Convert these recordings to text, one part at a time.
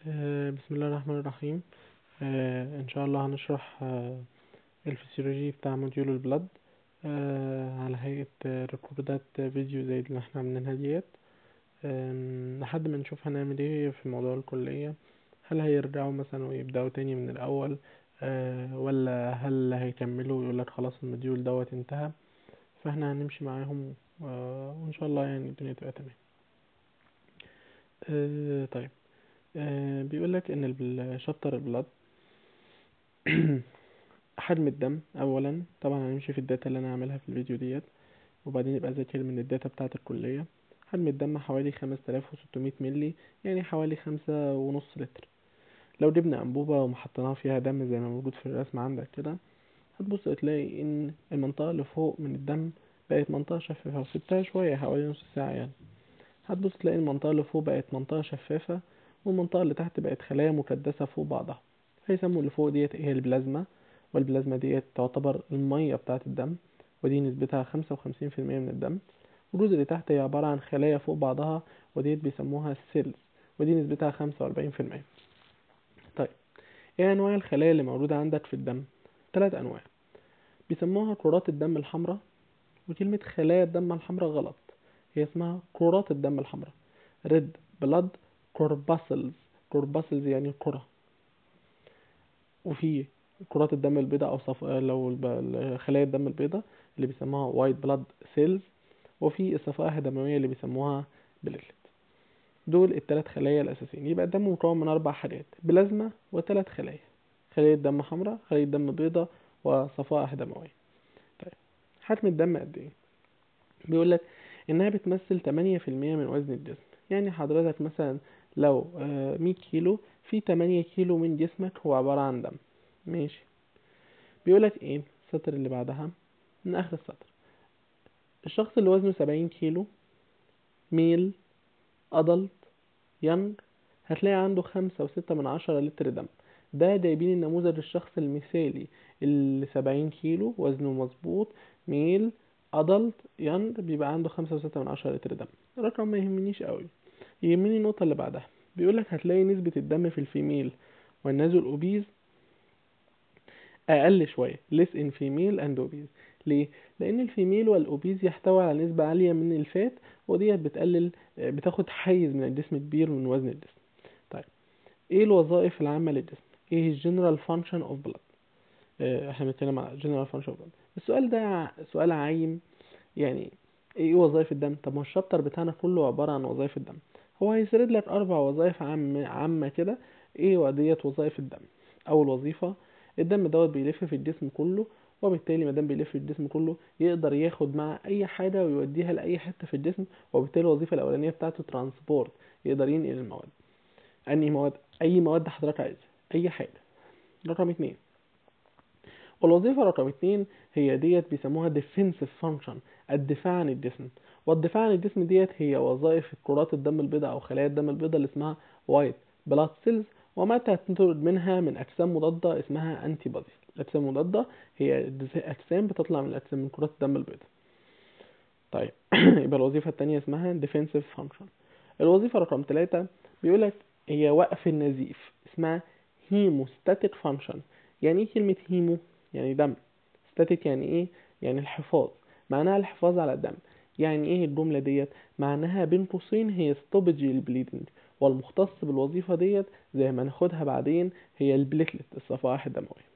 آه، بسم الله الرحمن الرحيم آه، ان شاء الله هنشرح آه، الفسيولوجي بتاع موديول البلد آه، على هيئة آه، ريكوردات فيديو زي اللي احنا عاملينها ديت آم، لحد ما نشوف هنعمل ايه في موضوع الكلية هل هيرجعوا مثلا ويبدأوا تاني من الأول آه، ولا هل هيكملوا ويقولك خلاص الموديول دوت انتهى فاحنا هنمشي معاهم آه، وان شاء الله يعني الدنيا تبقى تمام آه، طيب آه، بيقولك ان الشابتر البلاد حجم الدم اولا طبعا هنمشي في الداتا اللي انا عاملها في الفيديو ديت وبعدين يبقى ذاكر من الداتا بتاعة الكلية حجم الدم حوالي 5600 ملي يعني حوالي خمسة ونص لتر لو جبنا أنبوبة وحطيناها فيها دم زي ما موجود في الرسم عندك كده هتبص تلاقي إن المنطقة اللي فوق من الدم بقت منطقة شفافة وسبتها شوية حوالي نص ساعة يعني هتبص تلاقي المنطقة اللي فوق بقت منطقة شفافة والمنطقة اللي تحت بقت خلايا مكدسة فوق بعضها هيسموا اللي فوق ديت هي البلازما والبلازما ديت تعتبر المية بتاعة الدم ودي نسبتها خمسة وخمسين في المية من الدم والجزء اللي تحت هي عبارة عن خلايا فوق بعضها وديت بيسموها السيلز ودي نسبتها خمسة وأربعين في المية طيب ايه أنواع الخلايا اللي موجودة عندك في الدم؟ تلات أنواع بيسموها كرات الدم الحمراء وكلمة خلايا الدم الحمراء غلط هي اسمها كرات الدم الحمراء red blood corpuscles corpuscles يعني كرة وفي كرات الدم البيضاء أو صف... لو الب- خلايا الدم البيضاء اللي بيسموها white blood cells وفي الصفائح الدموية اللي بيسموها بليتلت دول التلات خلايا الأساسيين يبقى الدم مكون من أربع حاجات بلازما وتلات خلايا خلايا دم حمراء خلايا دم بيضاء وصفائح دموية طيب حجم الدم قد ايه بيقول لك انها بتمثل 8% من وزن الجسم يعني حضرتك مثلا لو آه، 100 كيلو في 8 كيلو من جسمك هو عبارة عن دم ماشي بيقولك ايه السطر اللي بعدها من اخر السطر الشخص اللي وزنه 70 كيلو ميل ادلت ينج هتلاقي عنده خمسة وستة من عشرة لتر دم ده جايبين النموذج الشخص المثالي اللي 70 كيلو وزنه مظبوط ميل ادلت يانج بيبقى عنده خمسة وستة من عشرة لتر دم الرقم ما يهمنيش قوي يهمني النقطة اللي بعدها بيقولك هتلاقي نسبة الدم في الفيميل والناس الأوبيز أقل شوية less in female and obese ليه؟ لأن الفيميل والأوبيز يحتوي على نسبة عالية من الفات وديت بتقلل بتاخد حيز من الجسم كبير من وزن الجسم طيب ايه الوظائف العامة للجسم؟ ايه الجنرال فانكشن اوف بلاد؟ احنا بنتكلم على جنرال فانكشن اوف بلاد السؤال ده ع- سؤال عايم يعني ايه وظائف الدم طب ما الشابتر بتاعنا كله عبارة عن وظائف الدم هو هيسرد لك اربع وظائف عامة عامة كده ايه وديت وظائف الدم اول وظيفة الدم دوت بيلف في الجسم كله وبالتالي ما دام بيلف في الجسم كله يقدر ياخد مع اي حاجة ويوديها لاي حتة في الجسم وبالتالي الوظيفة الاولانية بتاعته ترانسبورت يقدر ينقل المواد انهي مواد اي مواد حضرتك عايزها اي حاجة رقم اتنين والوظيفة رقم اتنين هي ديت بيسموها defensive function الدفاع عن الجسم والدفاع عن الجسم ديت هي وظائف كرات الدم البيضاء أو خلايا الدم البيضاء اللي اسمها white blood cells ومتى تنتج منها من أجسام مضادة اسمها antibodies الأجسام المضادة هي أجسام بتطلع من الأجسام من كرات الدم البيضاء طيب يبقى الوظيفة التانية اسمها defensive function الوظيفة رقم ثلاثة بيقولك هي وقف النزيف اسمها hemostatic function يعني ايه كلمة هيمو يعني دم ستاتيك يعني ايه يعني الحفاظ معناها الحفاظ على الدم يعني ايه الجملة ديت معناها بين قوسين هي stoppage البليدنج والمختص بالوظيفة ديت زي ما ناخدها بعدين هي البليتلت الصفائح الدموية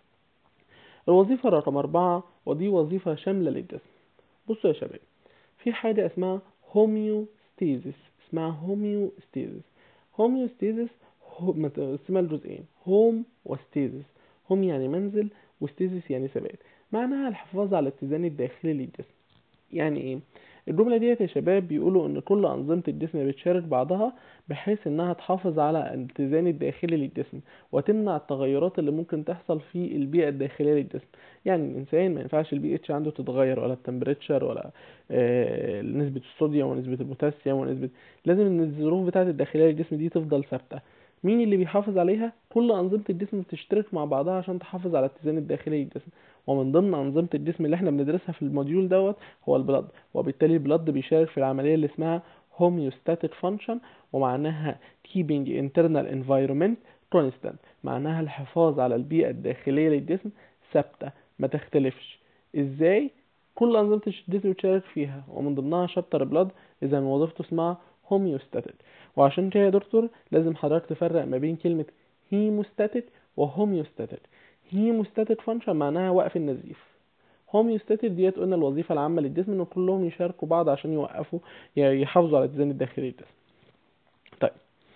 الوظيفة رقم أربعة ودي وظيفة شاملة للجسم بصوا يا شباب في حاجة اسمها هوميوستيزيس اسمها هوميوستيزيس هوميوستيزيس هو- متقسمة لجزئين هوم وستيزيس هوم يعني منزل وستيزيس يعني ثبات معناها الحفاظ على الاتزان الداخلي للجسم يعني ايه الجملة ديت يا شباب بيقولوا ان كل انظمة الجسم بتشارك بعضها بحيث انها تحافظ على الاتزان الداخلي للجسم وتمنع التغيرات اللي ممكن تحصل في البيئة الداخلية للجسم يعني الانسان ما ينفعش البي اتش عنده تتغير ولا التمبريتشر ولا آه نسبة الصوديوم ونسبة البوتاسيوم ونسبة لازم ان الظروف بتاعة الداخلية للجسم دي تفضل ثابتة مين اللي بيحافظ عليها كل أنظمة الجسم بتشترك مع بعضها عشان تحافظ على الاتزان الداخلي للجسم ومن ضمن أنظمة الجسم اللي احنا بندرسها في الموديول دوت هو البلد وبالتالي البلد بيشارك في العملية اللي اسمها homeostatic function ومعناها keeping internal environment constant معناها الحفاظ على البيئة الداخلية للجسم ثابتة ما تختلفش ازاي كل أنظمة الجسم بتشارك فيها ومن ضمنها شابتر بلاد إذا وظيفته اسمها homeostatic وعشان كده يا دكتور لازم حضرتك تفرق ما بين كلمة hemostatic وهوميوستاتيك هيموستاتيك فانكشن معناها وقف النزيف هوميوستاتيك ديت قلنا الوظيفة العامة للجسم ان كلهم يشاركوا بعض عشان يوقفوا يحافظوا على الاتزان الداخلي للجسم طيب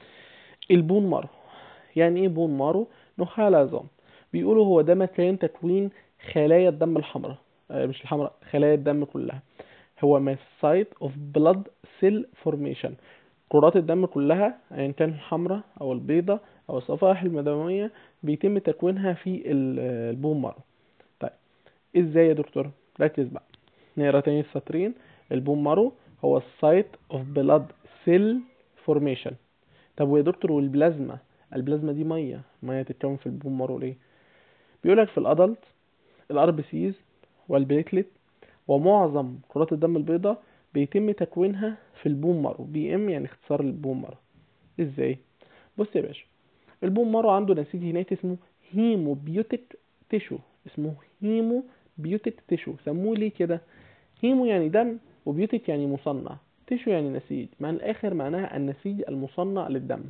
البون مارو يعني ايه بون مارو نخاع العظام بيقولوا هو ده مكان تكوين خلايا الدم الحمراء آه مش الحمراء خلايا الدم كلها هو site of blood cell formation كرات الدم كلها ايا كان الحمراء او البيضاء او الصفائح المدمويه بيتم تكوينها في البون مارو طيب ازاي يا دكتور ركز بقى نقرا تاني السطرين البون مارو هو السايت اوف بلاد سيل فورميشن طب ويا دكتور والبلازما البلازما دي ميه ميه تتكون في البون مارو ليه بيقولك في الادلت الار بي سيز والبليتلت ومعظم كرات الدم البيضاء بيتم تكوينها في البون مارو بي ام يعني اختصار البون مارو ازاي بص يا باشا البون مارو عنده نسيج هناك اسمه هيموبيوتيك تيشو اسمه هيمو بيوتيك تيشو سموه ليه كده هيمو يعني دم وبيوتيك يعني مصنع تيشو يعني نسيج مع الاخر معناها النسيج المصنع للدم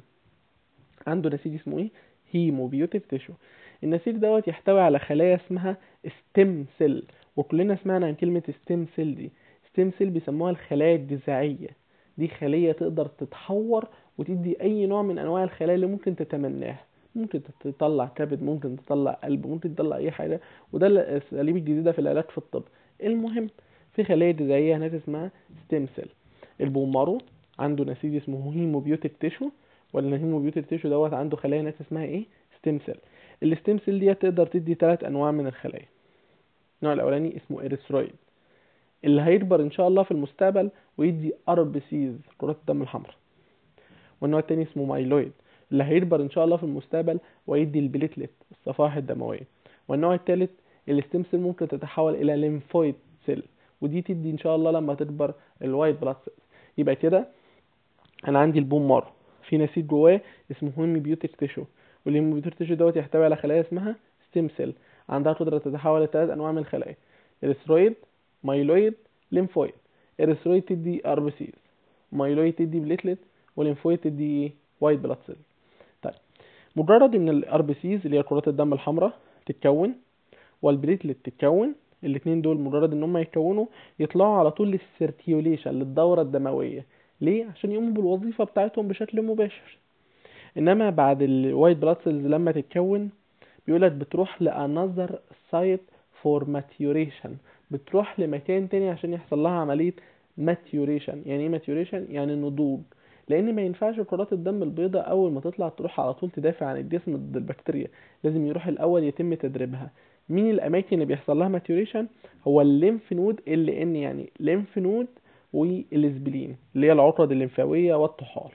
عنده نسيج اسمه ايه هيموبيوتيك تيشو النسيج دوت يحتوي على خلايا اسمها ستيم سيل وكلنا سمعنا عن كلمة ستيم سيل دي ستيم سيل بيسموها الخلايا الجذعية دي خلية تقدر تتحور وتدي اي نوع من انواع الخلايا اللي ممكن تتمناها ممكن تطلع كبد ممكن تطلع قلب ممكن تطلع اي حاجه وده الاساليب الجديده في العلاج في الطب المهم في خلايا جذعيه هناك اسمها ستيم سيل البون مارو عنده نسيج اسمه هيموبيوتيك تيشو ولا الهيموبيوتيك تيشو دوت عنده خلايا هناك اسمها ايه ستيم سيل الستيم سيل دي تقدر تدي ثلاث انواع من الخلايا النوع الاولاني اسمه اريثرويد اللي هيكبر ان شاء الله في المستقبل ويدي ار بي سيز كرات الدم الحمراء والنوع التاني اسمه مايلويد اللي هيكبر ان شاء الله في المستقبل ويدي البليتلت الصفائح الدمويه والنوع الثالث الستيم سيل ممكن تتحول الى ليمفويد سيل ودي تدي ان شاء الله لما تكبر الوايت بلاد سيلز يبقى كده انا عندي البون مارو في نسيج جواه اسمه هيموبيوتيك تيشو والهيموبيوتيك تيشو دوت يحتوي على خلايا اسمها ستيم سيل عندها قدره تتحول لثلاث انواع من الخلايا اريثرويد مايلويد ليمفويد اريثرويد تدي ار بي سيز مايلويد تدي بليتلت والليمفويد تدي ايه وايت بلاد سيل طيب مجرد ان الار بي سيز اللي هي كرات الدم الحمراء تتكون والبليتلت تتكون الاثنين دول مجرد ان هم يتكونوا يطلعوا على طول للسيركيوليشن للدوره الدمويه ليه عشان يقوموا بالوظيفه بتاعتهم بشكل مباشر انما بعد الوايت بلاد سيلز لما تتكون بيقولك بتروح لانذر سايت فور ماتيوريشن بتروح لمكان تاني عشان يحصل لها عمليه ماتيوريشن يعني ايه ماتيوريشن يعني نضوج لان ما ينفعش كرات الدم البيضاء اول ما تطلع تروح على طول تدافع عن الجسم ضد البكتيريا لازم يروح الاول يتم تدريبها مين الاماكن اللي بيحصل لها ماتيوريشن هو الليمف نود ال ان يعني ليمف نود والاسبلين اللي هي العقد الليمفاويه والطحال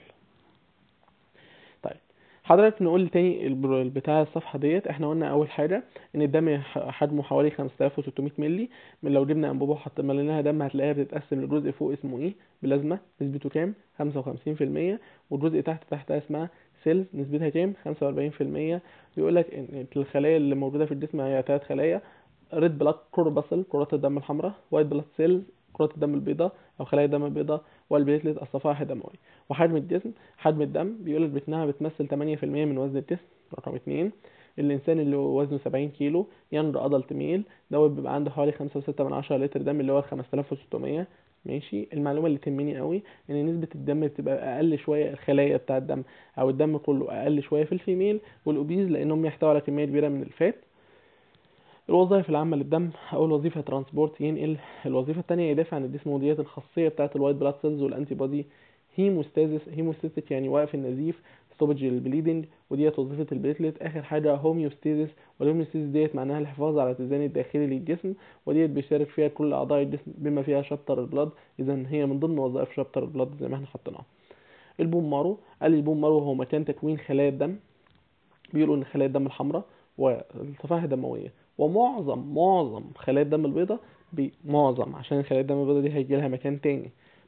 طيب حضرتك نقول تاني بتاع الصفحه ديت احنا قلنا اول حاجه ان الدم حجمه حوالي 5600 مللي من لو جبنا انبوبه وحطينا لها دم هتلاقيها بتتقسم لجزء فوق اسمه ايه بلازما نسبته كام 55% والجزء تحت تحتها اسمها سيلز نسبتها كام 45% بيقول لك ان الخلايا اللي موجوده في الجسم هي ثلاث خلايا ريد بلاد كورباسل كرات الدم الحمراء وايت بلاد سيلز كرات الدم البيضاء او خلايا الدم البيضاء والبليتلت الصفائح الدمويه وحجم الجسم حجم الدم بيقول لك بتنها بتمثل 8% من وزن الجسم رقم 2 الانسان اللي وزنه 70 كيلو ينج ادلت ميل دوت بيبقى عنده حوالي 5.6 من 10 لتر دم اللي هو 5600 ماشي المعلومه اللي تهمني قوي ان نسبه الدم بتبقى اقل شويه الخلايا بتاع الدم او الدم كله اقل شويه في الفيميل والاوبيز لانهم يحتوي على كميه كبيره من الفات الوظائف العامة للدم أول وظيفة ترانسبورت ينقل الوظيفة التانية يدافع عن الجسم وديت الخاصية بتاعة الوايت بلاد سيلز والأنتي بودي هيموستازيس هيموستاتيك يعني وقف النزيف ستوبج البليدنج وديت وظيفة البليتلت آخر حاجة هوميوستيزيس والهوميوستيزيس ديت معناها الحفاظ على الاتزان الداخلي للجسم وديت بيشارك فيها كل أعضاء الجسم بما فيها شابتر البلاد إذا هي من ضمن وظائف شابتر البلاد زي ما احنا حطيناها البون مارو قال لي البون مارو هو مكان تكوين خلايا الدم بيقولوا إن خلايا الدم الحمراء والصفائح الدموية ومعظم معظم خلايا الدم البيضاء معظم عشان خلايا الدم البيضاء دي هيجي لها مكان تاني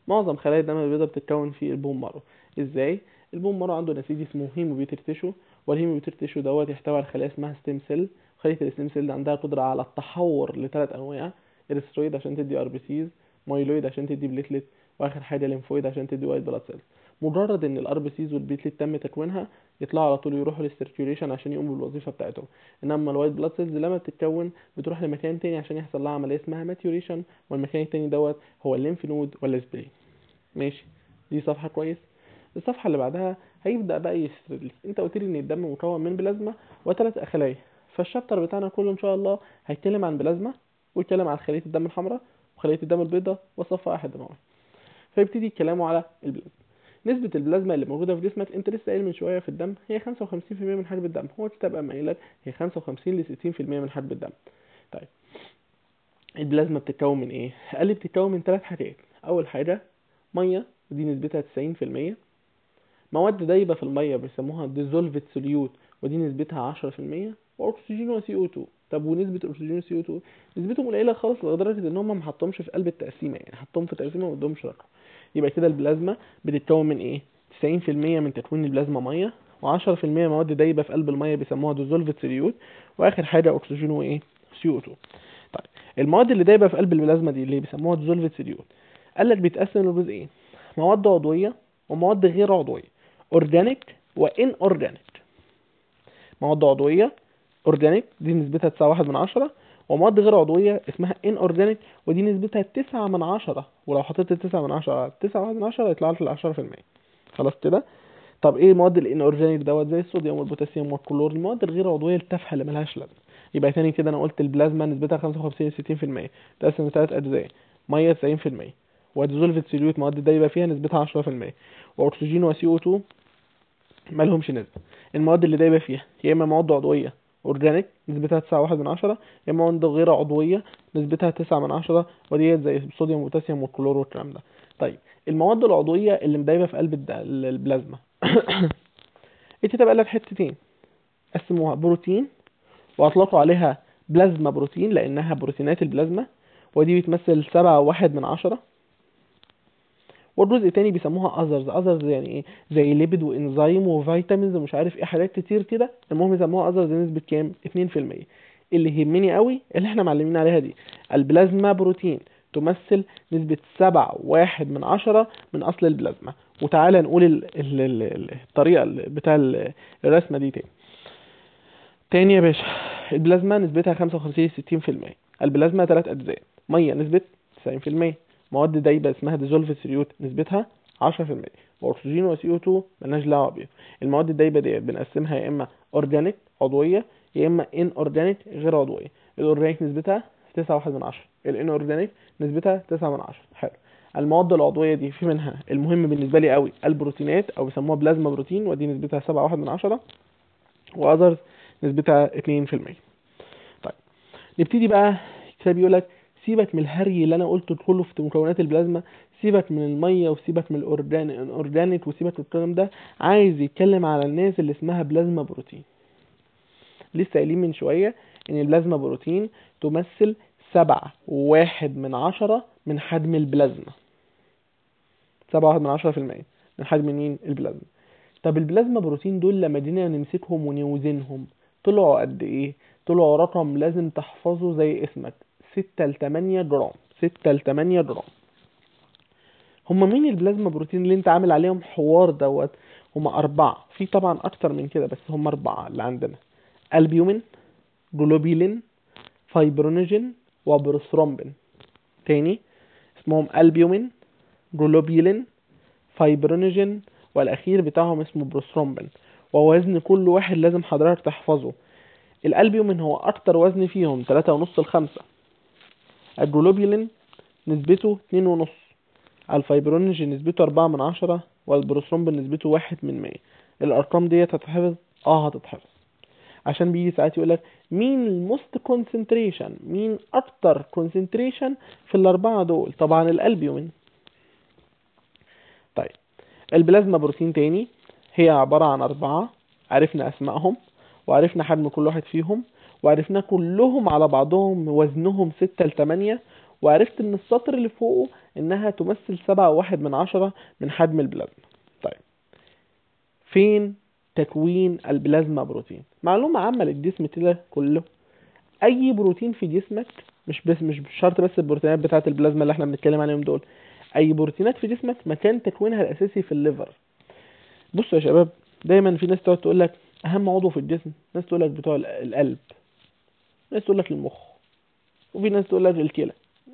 معظم خلايا الدم البيضاء بتتكون في البون مارو ازاي البون مارو عنده نسيج اسمه هيموبيوتيك تيشو والهيموبيوتيك تيشو دوت يحتوي على خلايا اسمها ستيم سيل خليه الستيم سيل عندها قدره على التحور لثلاث انواع اريثرويد عشان تدي ار بي سيز مايلويد عشان تدي بليتلت واخر حاجه ليمفويد عشان تدي وايت بلاد سيلز مجرد ان الار بي سيز والبليتلت تم تكوينها يطلعوا على طول يروحوا للسيركيوليشن عشان يقوموا بالوظيفه بتاعتهم انما الوايت بلاد سيلز لما بتتكون بتروح لمكان تاني عشان يحصل لها عمليه اسمها ماتيوريشن والمكان التاني دوت هو الليمف نود ولا سبلين ماشي دي صفحه كويس الصفحه اللي بعدها هيبدا بقى يسرد لي انت قلت لي ان الدم مكون من بلازما وثلاث خلايا فالشابتر بتاعنا كله ان شاء الله هيتكلم عن بلازما ويتكلم عن خليه الدم الحمراء وخليه الدم البيضاء والصفائح الدمويه فيبتدي كلامه على البلازما نسبة البلازما اللي موجودة في جسمك انت لسه قايل من شوية في الدم هي 55% من حجم الدم هو الكتاب قام قايل لك هي 55 ل 60% من حجم الدم طيب البلازما بتتكون من ايه؟ قال لي بتتكون من ثلاث حاجات اول حاجة مية ودي نسبتها 90% مواد دايبة في المية بيسموها dissolved solute ودي نسبتها 10% واكسجين و CO2 طب ونسبة الاكسجين و CO2 نسبتهم قليلة خالص لدرجة ان هم ما حطهمش في قلب التقسيمة يعني حطهم في تقسيمة وما ادهمش رقم يبقى كده البلازما بتتكون من ايه 90% من تكوين البلازما ميه و10% مواد دايبه في قلب الميه بيسموها ديزولفد سيليوت واخر حاجه اكسجين وايه CO2 طيب المواد اللي دايبه في قلب البلازما دي اللي بيسموها ديزولفد سيليوت قال لك بيتقسم لجزئين مواد عضويه ومواد غير عضويه اورجانيك وان اورجانيك مواد عضويه اورجانيك دي نسبتها 9.1 من عشرة ومواد غير عضويه اسمها ان اورجانيك ودي نسبتها 9 من عشرة ولو حطيت 9 من عشرة على 9 من عشرة يطلع لك ال 10% خلاص كده طب ايه المواد الان اورجانيك دوت زي الصوديوم والبوتاسيوم والكلور المواد الغير عضويه التافهه اللي ملهاش لازمه يبقى تاني كده انا قلت البلازما نسبتها 55 ل 60% تقسم لثلاث اجزاء ميه 90% وديزولفد سيليوت مواد دايبه فيها نسبتها 10% واكسجين و CO2 مالهمش نسبه المواد اللي دايبه فيها يا اما مواد عضويه اورجانيك نسبتها 9.1 من عشرة يا اما مواد غير عضويه نسبتها 9 من عشرة وديت زي الصوديوم والبوتاسيوم والكلور والكلام ده طيب المواد العضويه اللي مدايبه في قلب الد- البلازما انت تبقى لك حتتين قسموها بروتين واطلقوا عليها بلازما بروتين لانها بروتينات البلازما ودي بتمثل سبعة واحد من عشرة والجزء التاني بيسموها اذرز اذرز يعني ايه زي ليبيد وانزيم وفيتامينز ومش عارف ايه حاجات كتير كده المهم يسموها اذرز نسبة كام 2% اللي يهمني قوي اللي احنا معلمين عليها دي البلازما بروتين تمثل نسبة سبعة واحد من عشرة من أصل البلازما وتعالى نقول ال ال ال ال- الطريقة ال- بتاع ال- الرسمة دي تاني تاني يا باشا البلازما نسبتها خمسة وخمسين ستين في المية البلازما تلات أجزاء مية نسبة تسعين في المية مواد دايبة اسمها ديزولف سيريوت نسبتها عشرة في المية وأكسجين و CO2 ملناش دعوة بيهم المواد الدايبة ديت بنقسمها يا إما أورجانيك عضوية يا إما إن أورجانيك غير عضوية الأورجانيك نسبتها تسعة واحد من عشرة الإن أورجانيك نسبتها تسعة من عشرة حلو المواد العضوية دي في منها المهم بالنسبة لي قوي البروتينات أو بيسموها بلازما بروتين ودي نسبتها سبعة واحد من عشرة وأذرز نسبتها اتنين في المية طيب نبتدي بقى الكتاب يقول لك سيبك من الهري اللي انا قلته كله في مكونات البلازما سيبك من الميه وسيبك من الأورجان- الاورجانيك وسيبك من الكلام ده عايز يتكلم على الناس اللي اسمها بلازما بروتين لسه قايلين من شويه ان البلازما بروتين تمثل سبعة واحد من عشرة من حجم البلازما سبعة واحد من عشرة في المية من حجم مين البلازما طب البلازما بروتين دول لما جينا نمسكهم ونوزنهم طلعوا قد ايه طلعوا رقم لازم تحفظه زي اسمك ستة لتمانية جرام ستة لتمانية جرام هما مين البلازما بروتين اللي انت عامل عليهم حوار دوت هما أربعة في طبعا أكتر من كده بس هما أربعة اللي عندنا البيومين جلوبيلين فايبرونيجين وبروثرومبين تاني اسمهم البيومين جلوبيلين فايبرونيجين والأخير بتاعهم اسمه بروثرومبين ووزن كل واحد لازم حضرتك تحفظه الالبيومين هو اكتر وزن فيهم تلاتة ونص لخمسة الجلوبيولين نسبته اتنين ونص الفايبرونيجين نسبته أربعة من عشرة والبروثرومبين نسبته واحد من مية الأرقام ديت هتتحفظ اه هتتحفظ عشان بيجي ساعات يقولك مين الموست كونسنتريشن مين أكتر كونسنتريشن في الأربعة دول طبعا الألبيومين طيب البلازما بروتين تاني هي عبارة عن أربعة عرفنا أسمائهم وعرفنا حجم كل واحد فيهم وعرفنا كلهم على بعضهم وزنهم ستة لتمانية وعرفت ان السطر اللي فوقه انها تمثل سبعة واحد من عشرة من حجم البلازما طيب فين تكوين البلازما بروتين معلومة عامة للجسم كده كله اي بروتين في جسمك مش بس مش شرط بس البروتينات بتاعة البلازما اللي احنا بنتكلم عليهم دول اي بروتينات في جسمك مكان تكوينها الاساسي في الليفر بصوا يا شباب دايما في ناس تقعد تقول لك اهم عضو في الجسم ناس تقول لك بتوع القلب ناس تقول لك المخ وفي ناس تقول لك الكلى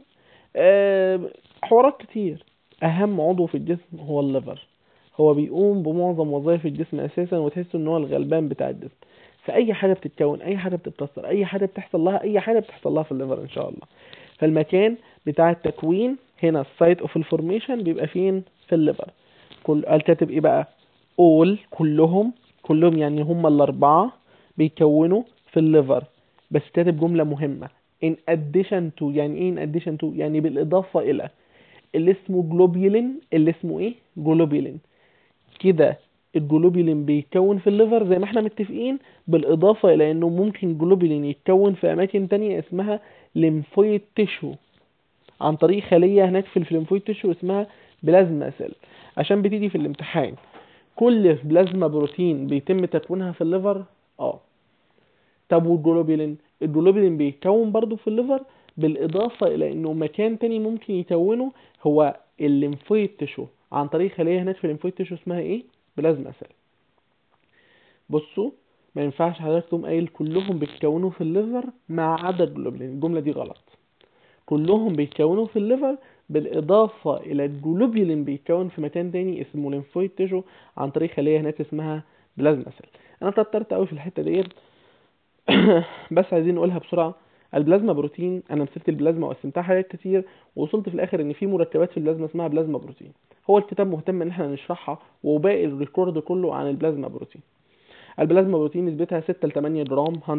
أه حوارات كتير اهم عضو في الجسم هو الليفر هو بيقوم بمعظم وظائف الجسم اساسا وتحس ان هو الغلبان بتاع الجسم فاي حاجه بتتكون اي حاجه بتتكسر اي حاجه بتحصل لها اي حاجه بتحصل لها في الليفر ان شاء الله فالمكان بتاع التكوين هنا السايت اوف الفورميشن بيبقى فين في الليفر كل قال كاتب ايه بقى all كلهم كلهم يعني هم الاربعه بيكونوا في الليفر بس كاتب جمله مهمه in addition to يعني ايه in addition to يعني بالاضافه الى اللي اسمه جلوبيولين اللي اسمه ايه جلوبيولين كده الجلوبيولين بيتكون في الليفر زي ما احنا متفقين بالاضافه الى انه ممكن جلوبيولين يتكون في اماكن تانية اسمها ليمفويد تيشو عن طريق خليه هناك في الليمفويد تيشو اسمها بلازما سيل عشان بتيجي في الامتحان كل بلازما بروتين بيتم تكوينها في الليفر اه طب والجلوبيولين الجلوبيولين بيتكون برضو في الليفر بالاضافه الى انه مكان تاني ممكن يكونه هو الليمفويد تيشو عن طريق خليه هناك في الليمفويد تيشو اسمها ايه بلازما سيل بصوا ما ينفعش حضرتك تقوم قايل كلهم بيتكونوا في الليفر ما عدا الجلوبولين الجمله دي غلط كلهم بيتكونوا في الليفر بالاضافه الى الجلوبولين بيتكون في مكان تاني اسمه ليمفويد تيشو عن طريق خليه هناك اسمها بلازما سيل انا اتطرت قوي في الحته ديت بس عايزين نقولها بسرعه البلازما بروتين انا مسكت البلازما وقسمتها حاجات كتير ووصلت في الاخر ان في مركبات في البلازما اسمها بلازما بروتين هو الكتاب مهتم ان احنا نشرحها وباقي الريكورد كله عن البلازما بروتين البلازما بروتين نسبتها 6 ل 8 جرام 100%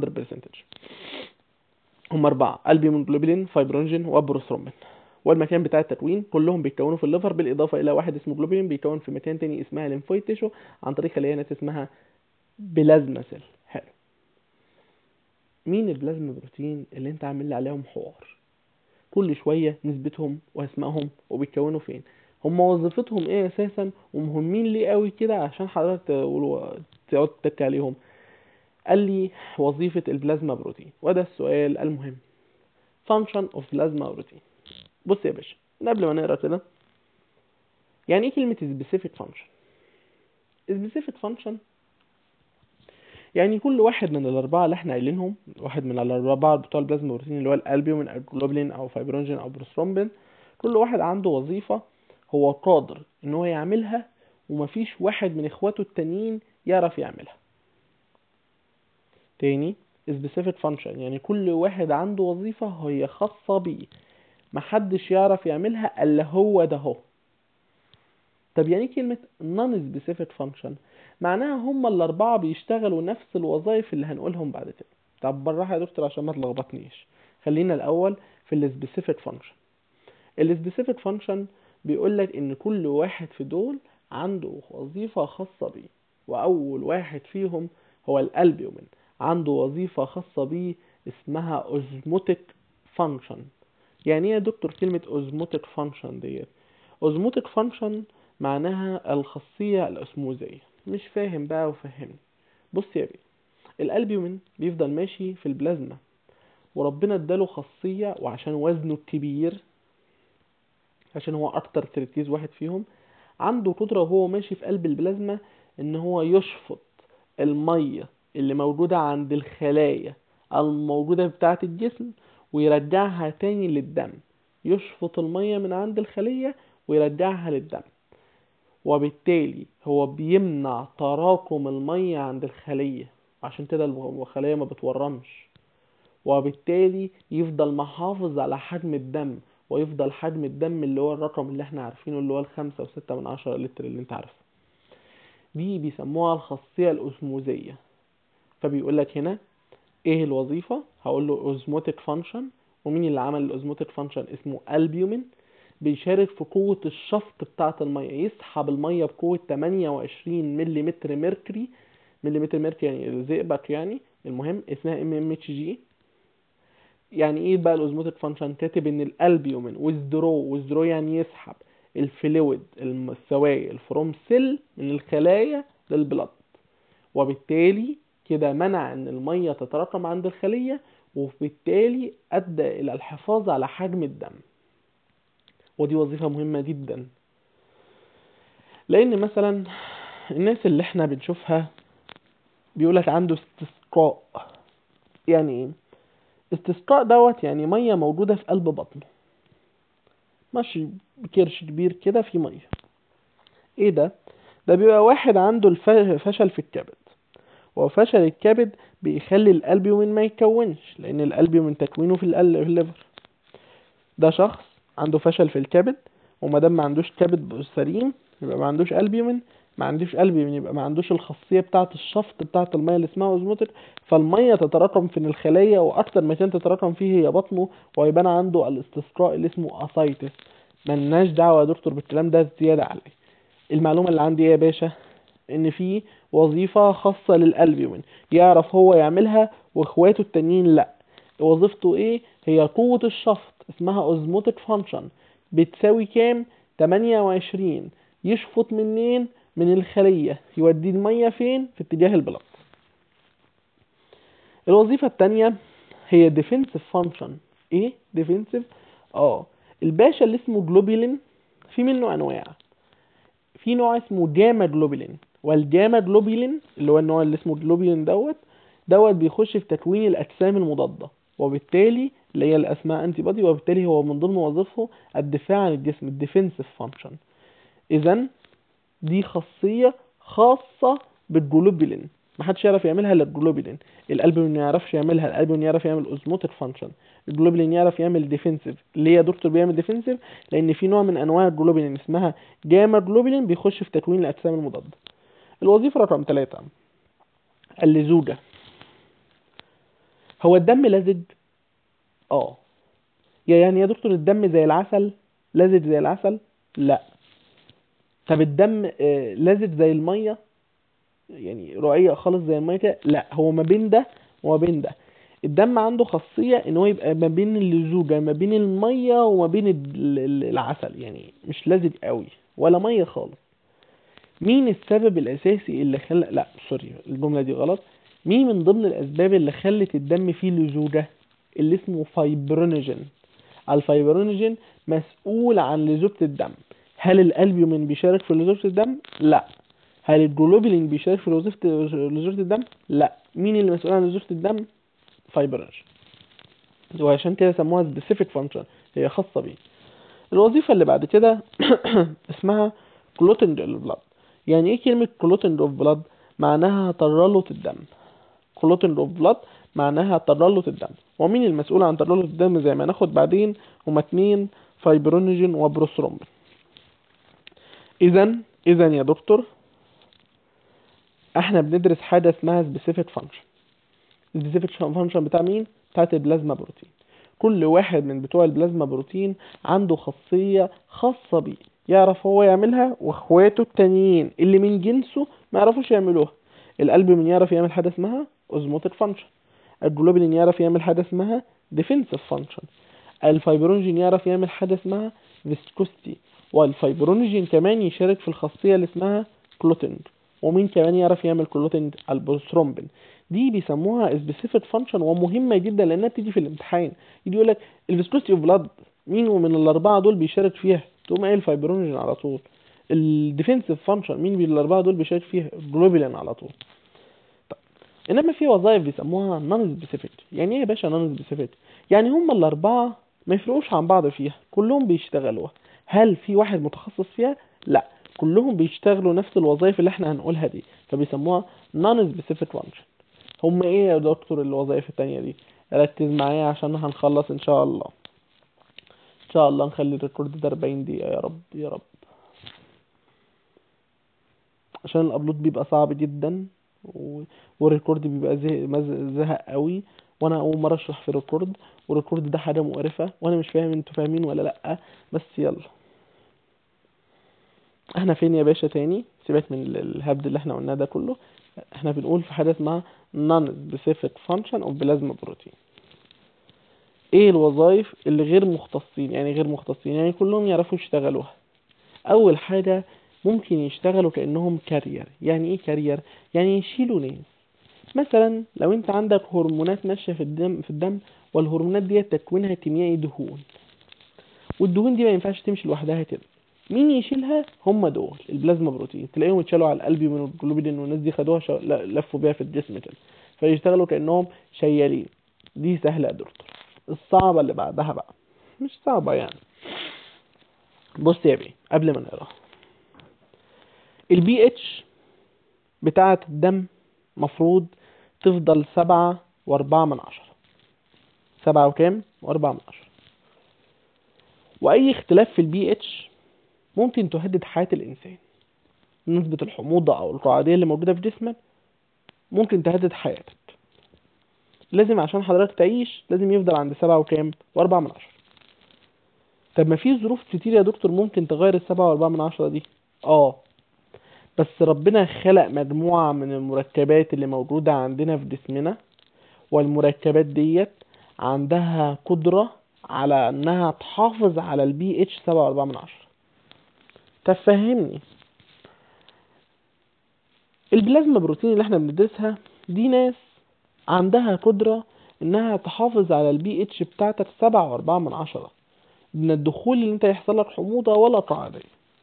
هم أربعة ألبيومين جلوبولين فايبرونجين وأبروثرومبين والمكان بتاع التكوين كلهم بيتكونوا في الليفر بالإضافة إلى واحد اسمه جلوبولين بيتكون في مكان تاني اسمها ليمفويد تيشو عن طريق خلية اسمها بلازما سيل حلو مين البلازما بروتين اللي انت عامل لي عليهم حوار كل شوية نسبتهم واسمائهم وبيتكونوا فين هم وظيفتهم ايه اساسا ومهمين ليه قوي كده عشان حضرتك تقعد تتك عليهم قال لي وظيفة البلازما بروتين وده السؤال المهم function of plasma protein بص يا باشا قبل ما نقرا كده يعني ايه كلمة specific function specific function يعني كل واحد من الأربعة اللي احنا قايلينهم واحد من الأربعة بتوع البلازما بروتين اللي هو الألبيومين أو الجلوبولين أو فايبرونجين أو بروثرومبين كل واحد عنده وظيفة هو قادر إن هو يعملها ومفيش واحد من إخواته التانيين يعرف يعملها تاني specific function يعني كل واحد عنده وظيفة هي خاصة بيه محدش يعرف يعملها إلا هو ده هو طب يعني ايه كلمة non specific function معناها هما الأربعة بيشتغلوا نفس الوظائف اللي هنقولهم بعد كده طب بالراحة يا دكتور عشان ما تلخبطنيش خلينا الأول في ال specific function ال specific function بيقول لك إن كل واحد في دول عنده وظيفة خاصة بيه وأول واحد فيهم هو الألبيومين عنده وظيفة خاصة بيه اسمها osmotic function يعني ايه يا دكتور كلمة osmotic function ديت osmotic function معناها الخاصية الأسموزية مش فاهم بقى وفهمني بص يا بيه الألبيومين بيفضل ماشي في البلازما وربنا اداله خاصية وعشان وزنه كبير عشان هو أكتر تركيز واحد فيهم عنده قدرة وهو ماشي في قلب البلازما إن هو يشفط المية اللي موجودة عند الخلايا الموجودة بتاعة الجسم ويرجعها تاني للدم يشفط المية من عند الخلية ويرجعها للدم وبالتالي هو بيمنع تراكم المية عند الخلية عشان كده الخلية ما بتورمش وبالتالي يفضل محافظ على حجم الدم ويفضل حجم الدم اللي هو الرقم اللي احنا عارفينه اللي هو الخمسة وستة من عشرة لتر اللي انت عارفه دي بيسموها الخاصية الأسموزية فبيقول لك هنا ايه الوظيفة هقول له اوزموتيك فانكشن ومين اللي عمل الاوزموتيك فانكشن اسمه البيومين بيشارك في قوة الشفط بتاعة المية يسحب المية بقوة 28 ملم ميركوري ملم ميركوري يعني الزئبق يعني المهم اسمها ام ام اتش جي يعني ايه بقى الاوزموتيك فانكشن كاتب ان الالبيومين withdraw withdraw يعني يسحب الفلويد السوائل فروم سيل من الخلايا للبلد وبالتالي كده منع ان الميه تتراكم عند الخليه وبالتالي ادى الى الحفاظ على حجم الدم ودي وظيفه مهمه جدا لان مثلا الناس اللي احنا بنشوفها بيقولك عنده استسقاء يعني ايه استسقاء دوت يعني ميه موجوده في قلب بطنه ماشي بكرش كبير كده في ميه ايه ده ده بيبقى واحد عنده الفشل في الكبد وفشل الكبد بيخلي الالبيومين ما يتكونش لان الالبيومين تكوينه في الليفر ده شخص عنده فشل في الكبد وما دام ما عندوش كبد سليم يبقى ما عندوش البيومين ما عندوش البيومين يبقى ما عندوش الخاصيه بتاعه الشفط بتاعه الميه اللي اسمها اوزموتيك فالميه تتراكم في الخلايا واكتر مكان تتراكم فيه هي بطنه ويبان عنده الاستسقاء اللي اسمه اسايتس ملناش دعوه يا دكتور بالكلام ده زياده عليه المعلومه اللي عندي ايه يا باشا ان في وظيفه خاصه للالبيومين يعرف هو يعملها واخواته التانيين لا وظيفته ايه هي قوه الشفط اسمها اوزموتيك فانكشن بتساوي كام 28 يشفط منين من الخليه يودي الميه فين في اتجاه البلط الوظيفه التانية هي ديفنسيف فانكشن ايه ديفنسيف اه الباشا اللي اسمه جلوبولين في منه انواع في نوع اسمه جاما جلوبولين والجاما جلوبولين اللي هو النوع اللي اسمه جلوبولين دوت دوت بيخش في تكوين الاجسام المضاده وبالتالي اللي هي الاسماء انتي بودي وبالتالي هو من ضمن وظيفته الدفاع عن الجسم الديفنسيف فانكشن اذا دي خاصيه خاصه بالجلوبولين محدش يعرف يعملها الا الجلوبولين القلب ما يعرفش يعملها القلب ما يعرف يعمل اوزموتيك فانكشن الجلوبولين يعرف يعمل ديفنسيف ليه يا دكتور بيعمل ديفنسيف لان في نوع من انواع الجلوبولين اسمها جاما جلوبولين بيخش في تكوين الاجسام المضاده الوظيفه رقم ثلاثة اللزوجه هو الدم لزج اه يعني يا دكتور الدم زي العسل لزج زي العسل لا طب الدم آه لزج زي الميه يعني رقيق خالص زي الميه كده لا هو ما بين ده وما بين ده الدم عنده خاصيه ان هو يبقى ما بين اللزوجه ما بين الميه وما بين العسل يعني مش لزج قوي ولا ميه خالص مين السبب الاساسي اللي خلى لا سوري الجمله دي غلط مين من ضمن الاسباب اللي خلت الدم فيه لزوجه اللي اسمه فايبرونيجين الفايبرونيجين مسؤول عن لزوجة الدم هل الالبيومين بيشارك في لزوجة الدم لا هل الجلوبولين بيشارك في وظيفة لزوجة الدم لا مين اللي مسؤول عن لزوجة الدم فايبرونيجين وعشان كده سموها سبيسيفيك فانكشن هي خاصة بيه الوظيفة اللي بعد كده اسمها كلوتنج البلاد يعني ايه كلمة كلوتنج اوف بلاد معناها ترلط الدم كلوتنج اوف بلاد معناها ترلط الدم ومين المسؤول عن ترلط الدم زي ما ناخد بعدين هما اتنين فايبرونيجين وبروثرومبين اذا اذا يا دكتور احنا بندرس حاجه اسمها سبيسيفيك فانكشن السبيسيفيك فانكشن بتاع مين بتاعت البلازما بروتين كل واحد من بتوع البلازما بروتين عنده خاصيه خاصه بيه يعرف هو يعملها واخواته التانيين اللي من جنسه ما يعرفوش يعملوها القلب من يعرف يعمل حاجه اسمها اوزموتيك فانكشن الجلوبولين يعرف يعمل حاجه اسمها ديفنسيف فانكشن الفايبرونجين يعرف يعمل حاجه اسمها فيسكوستي والفايبرونجين كمان يشارك في الخاصيه اللي اسمها كلوتنج ومين كمان يعرف يعمل كلوتنج البروثرومبين دي بيسموها سبيسيفيك فانكشن ومهمه جدا لانها بتيجي في الامتحان يجي يقول لك الفيسكوستي اوف بلاد مين من الاربعه دول بيشارك فيها تقوم قايل فايبرونجين على طول الديفنسيف فانكشن مين من الاربعه دول بيشارك فيها جلوبولين على طول طيب انما في وظائف بيسموها نون سبيسيفيك يعني ايه يا باشا نون سبيسيفيك يعني هم الاربعه ما يفرقوش عن بعض فيها كلهم بيشتغلوها هل في واحد متخصص فيها لا كلهم بيشتغلوا نفس الوظائف اللي احنا هنقولها دي فبيسموها نون سبيسيفيك فانكشن هم ايه يا دكتور الوظائف التانية دي ركز معايا عشان هنخلص ان شاء الله ان شاء الله نخلي الريكورد ده 40 دقيقة يا رب يا رب عشان الابلود بيبقى صعب جدا و... والريكورد بيبقى زهق زهق قوي وانا اول مره اشرح في ريكورد والريكورد ده حاجه مقرفه وانا مش فاهم انتوا فاهمين ولا لا بس يلا احنا فين يا باشا تاني سيبك من الهبد اللي احنا قلناه ده كله احنا بنقول في حاجه اسمها non specific function of plasma protein ايه الوظائف اللي غير مختصين يعني غير مختصين يعني كلهم يعرفوا يشتغلوها اول حاجة ممكن يشتغلوا كأنهم كارير يعني ايه كارير يعني يشيلوا ناس مثلا لو انت عندك هرمونات ماشية في الدم في الدم والهرمونات دي تكوينها كيميائي دهون والدهون دي ما ينفعش تمشي لوحدها كده مين يشيلها هم دول البلازما بروتين تلاقيهم اتشالوا على القلب من الجلوبين والناس دي خدوها شو... ل- لفوا بيها في الجسم كده فيشتغلوا كأنهم شيالين دي سهلة يا دكتور الصعبة اللي بعدها بقى مش صعبة يعني بص يا بيه قبل ما نقرا البي اتش بتاعة الدم مفروض تفضل سبعة واربعة من عشرة سبعة وكام واربعة من عشرة واي اختلاف في البي اتش ممكن تهدد حياة الانسان نسبة الحموضة او الرعادية اللي موجودة في جسمك ممكن تهدد حياتك لازم عشان حضرتك تعيش لازم يفضل عند سبعة وكام واربعة من عشرة طب ما في ظروف كتير يا دكتور ممكن تغير السبعة واربعة من عشرة دي اه بس ربنا خلق مجموعة من المركبات اللي موجودة عندنا في جسمنا والمركبات ديت عندها قدرة على انها تحافظ على البي اتش سبعة واربعة من عشرة طب فهمني البلازما بروتين اللي احنا بندرسها دي ناس عندها قدرة انها تحافظ على البي اتش بتاعتك سبعة واربعة من عشرة من الدخول اللي انت يحصل لك حموضة ولا قاعدية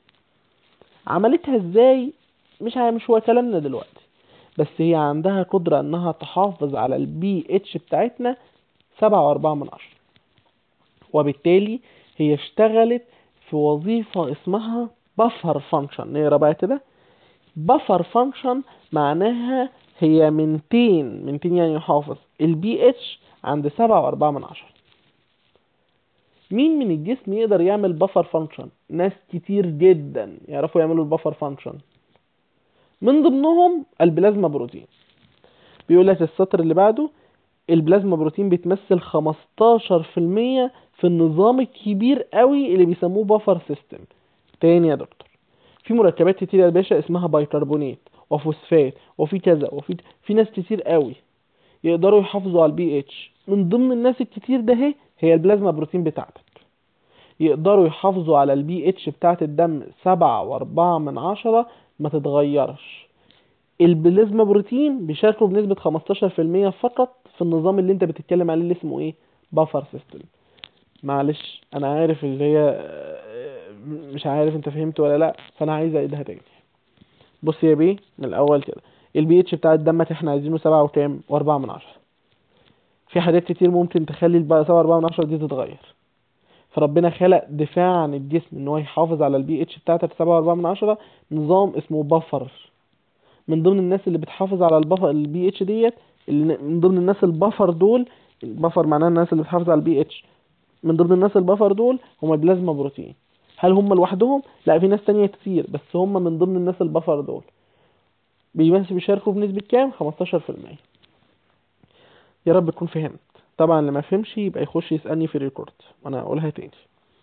عملتها ازاي مش ع- مش هو كلامنا دلوقتي بس هي عندها قدرة انها تحافظ على البي اتش بتاعتنا سبعة واربعة من عشرة وبالتالي هي اشتغلت في وظيفة اسمها buffer function نقرا بقى كده buffer function معناها هي منتين منتين يعني يحافظ البي اتش عند سبعة واربعة من عشرة مين من الجسم يقدر يعمل بفر فانكشن ناس كتير جدا يعرفوا يعملوا البفر فانكشن من ضمنهم البلازما بروتين بيقول لك السطر اللي بعده البلازما بروتين بتمثل 15% في النظام الكبير قوي اللي بيسموه بفر سيستم تاني يا دكتور في مركبات كتير يا باشا اسمها بايكربونات وفوسفات وفي كذا وفي في ناس كتير قوي يقدروا يحافظوا على البي اتش من ضمن الناس الكتير ده هي هي البلازما بروتين بتاعتك يقدروا يحافظوا على البي اتش بتاعت الدم سبعة واربعة من عشرة ما تتغيرش البلازما بروتين بيشاركوا بنسبة 15% فقط في النظام اللي انت بتتكلم عليه اللي اسمه ايه بافر سيستم معلش انا عارف اللي هي مش عارف انت فهمت ولا لا فانا عايز اعيدها تاني بص يا بيه من الاول كده البي اتش بتاع الدم احنا عايزينه سبعة وكام واربعة من عشرة في حاجات كتير ممكن تخلي البقى سبعة واربعة من عشرة دي تتغير فربنا خلق دفاع عن الجسم ان هو يحافظ على البي اتش بتاعتك سبعة واربعة من عشرة نظام اسمه بفر من ضمن الناس اللي بتحافظ على البفر البي اتش ديت اللي من ضمن الناس البفر دول البفر معناه الناس اللي بتحافظ على البي اتش من ضمن الناس البفر دول هم البلازما بروتين هل هم لوحدهم لا في ناس تانية كتير بس هم من ضمن الناس البفر دول بيمثل بيشاركوا بنسبة كام 15% يا رب تكون فهمت طبعا اللي ما فهمش يبقى يخش يسألني في الريكورد وانا هقولها تاني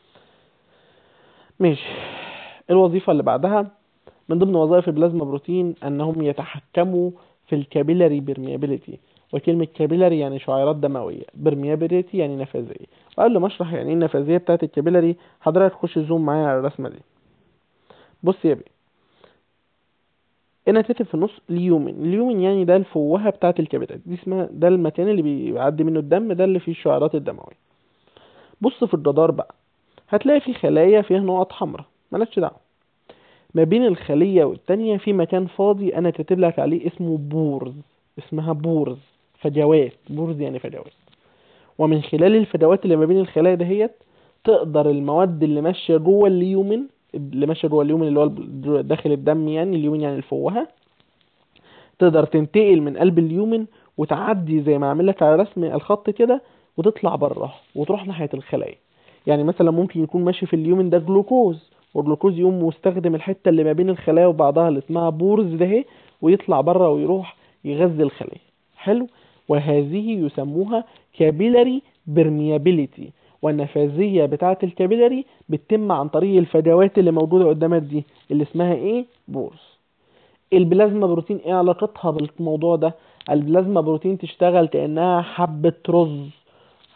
ماشي الوظيفة اللي بعدها من ضمن وظائف البلازما بروتين انهم يتحكموا في الكابيلاري بيرميابيليتي وكلمة كابيلاري يعني شعيرات دموية بيرميابيليتي يعني نفاذية وقبل ما اشرح يعني ايه النفاذية بتاعت الكابيلاري حضرتك تخش زوم معايا على الرسمة دي بص يا بيه هنا كاتب في النص اليومن اليومن يعني ده الفوهة بتاعت الكبدات دي اسمها ده المكان اللي بيعدي منه الدم ده اللي فيه الشعيرات الدموية بص في الجدار بقى هتلاقي في خلايا فيها نقط حمراء مالكش دعوة ما بين الخلية والتانية في مكان فاضي انا كاتب لك عليه اسمه بورز اسمها بورز فجوات بورز يعني فجوات ومن خلال الفجوات اللي ما بين الخلايا دهيت تقدر المواد اللي ماشية جوه اليومن اللي ماشي جوه اليومن اللي هو داخل الدم يعني اليومن يعني الفوهة تقدر تنتقل من قلب اليومن وتعدي زي ما عامل لك على رسم الخط كده وتطلع بره وتروح ناحية الخلايا يعني مثلا ممكن يكون ماشي في اليومن ده جلوكوز والجلوكوز يقوم مستخدم الحتة اللي ما بين الخلايا وبعضها اللي اسمها بورز ده اهي ويطلع بره ويروح يغذي الخلايا حلو وهذه يسموها كابيلاري برميابيليتي والنفاذية بتاعة الكابيلاري بتتم عن طريق الفجوات اللي موجودة قدامك دي اللي اسمها ايه بورز البلازما بروتين ايه علاقتها بالموضوع ده البلازما بروتين تشتغل كأنها حبة رز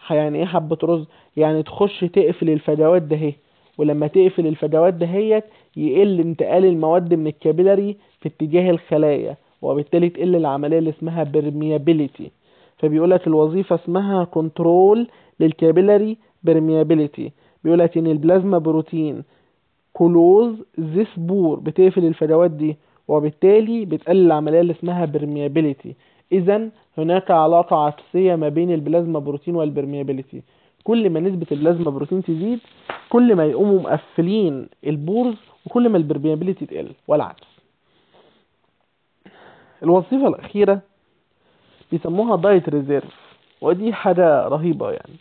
يعني ايه حبة رز يعني تخش تقفل الفجوات ده اهي ولما تقفل الفجوات دهيت يقل انتقال المواد من الكابيلاري في اتجاه الخلايا وبالتالي تقل العملية اللي اسمها permeability فبيقولك الوظيفة اسمها كنترول للكابيلاري permeability بيقولك ان البلازما بروتين كلوز ذيس بور بتقفل الفجوات دي وبالتالي بتقلل العملية اللي اسمها permeability اذا هناك علاقة عكسية ما بين البلازما بروتين والبرميابيليتي كل ما نسبة البلازما بروتين تزيد كل ما يقوموا مقفلين البورز وكل ما البرميابيليتي تقل والعكس الوظيفة الأخيرة بيسموها دايت ريزيرف ودي حاجة رهيبة يعني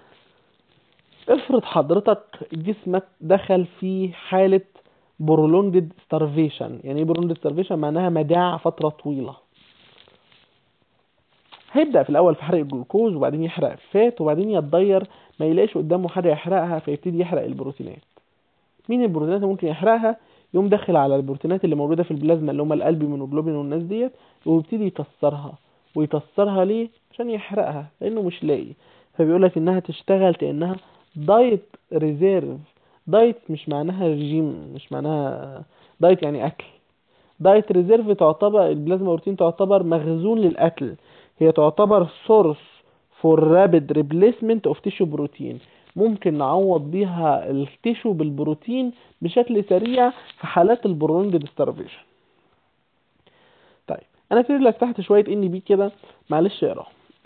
افرض حضرتك جسمك دخل في حالة برولونجد starvation يعني ايه برولونجد starvation معناها مجاعة فترة طويلة هيبدأ في الأول في حرق الجلوكوز وبعدين يحرق الفات وبعدين يتضير ما يلاقيش قدامه حاجة يحرقها فيبتدي يحرق البروتينات مين البروتينات اللي ممكن يحرقها يقوم داخل على البروتينات اللي موجودة في البلازما اللي هم القلب والجلوبين والناس ديت ويبتدي يكسرها ويكسرها ليه عشان يحرقها لأنه مش لاقي فبيقولك إنها تشتغل كأنها دايت ريزيرف دايت مش معناها رجيم مش معناها دايت يعني أكل دايت ريزيرف تعتبر البلازما بروتين تعتبر مخزون للأكل هي تعتبر source for rapid replacement of tissue protein ممكن نعوض بيها التيشو بالبروتين بشكل سريع في حالات البرونجد starvation طيب انا كاتب لك تحت شويه ان بي كده معلش اقرا